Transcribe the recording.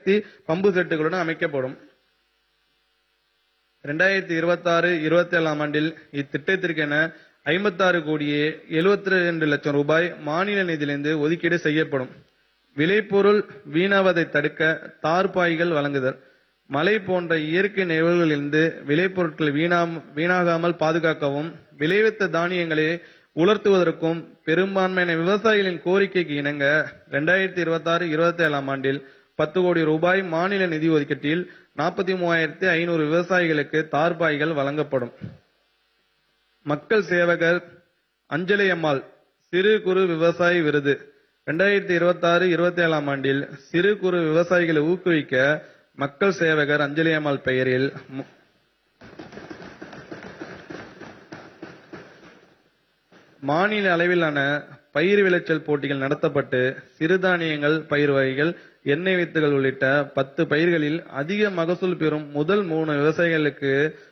சக்தி pump செட்டுகளுடன் அமைக்கப்படும் ரெண்டாயிரத்தி இருபத்தாறு இருபத்தி ஏழாம் ஆண்டில் இத்திட்டத்திற்கென ஐம்பத்தாறு கோடியே எழுபத்தி ரெண்டு லட்சம் ரூபாய் மாநில நிதியிலிருந்து ஒதுக்கீடு செய்யப்படும் விளைபொருள் வீணாவதை தடுக்க தார்பாய்கள் வழங்குதல் மழை போன்ற இயற்கை நிகழ்வுகளிலிருந்து விளைபொருட்கள் வீணா வீணாகாமல் பாதுகாக்கவும் விளைவித்த தானியங்களை உலர்த்துவதற்கும் பெரும்பான்மையான விவசாயிகளின் கோரிக்கைக்கு இணங்க ரெண்டாயிரத்தி இருபத்தாறு இருபத்தி ஏழாம் ஆண்டில் பத்து கோடி ரூபாய் மாநில நிதி ஒதுக்கீட்டில் நாற்பத்தி மூவாயிரத்தி ஐநூறு விவசாயிகளுக்கு தார்பாய்கள் வழங்கப்படும் மக்கள் சேவகர் அஞ்சலி அம்மாள் சிறு குறு விவசாயி விருது ரெண்டாயிரத்தி இருபத்தாறு இருபத்தி ஏழாம் ஆண்டில் சிறு குறு விவசாயிகளை ஊக்குவிக்க மக்கள் சேவகர் அஞ்சலி அம்மாள் பெயரில் மு- மாநில அளவிலான பயிர் விளைச்சல் போட்டிகள் நடத்தப்பட்டு சிறுதானியங்கள் பயிர் வகைகள் எண்ணெய் வித்துகள் உள்ளிட்ட பத்து பயிர்களில் அதிக மகசூல் பெறும் முதல் மூணு விவசாயிகளுக்கு